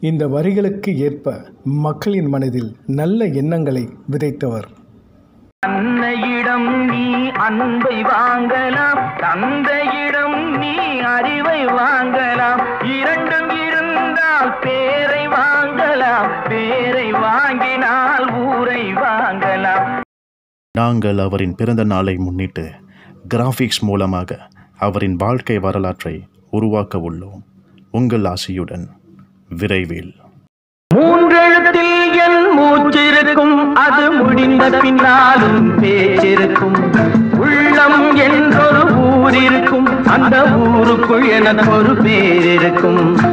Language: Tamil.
இந்த வரிகளுக்கு ஏற்ப மக்களின் மனதில் நல்ல எண்ணங்களை விதைத்தவர் அன்னையிடம் நீ அன்பை வாங்கலாம் தந்தையிடம் நீ அறிவை வாங்கலாம் இரண்டும் இருந்தால் பேரை வாங்கலாம் பேரை வாங்கினால் ஊரை வாங்கலாம் நாங்கள் அவரின் பிறந்த நாளை முன்னிட்டு கிராஃபிக்ஸ் மூலமாக அவரின் வாழ்க்கை வரலாற்றை உருவாக்க உள்ளோம் உங்கள் ஆசையுடன் விரைவில் மூன்றெழுத்தில் என் மூச்சிருக்கும் அது முடிந்த பின்னாலும் பேச்சிருக்கும் உள்ளம் என்றொரு ஊர் இருக்கும் அந்த ஊருக்குள் எனக்கு ஒரு பேர் இருக்கும்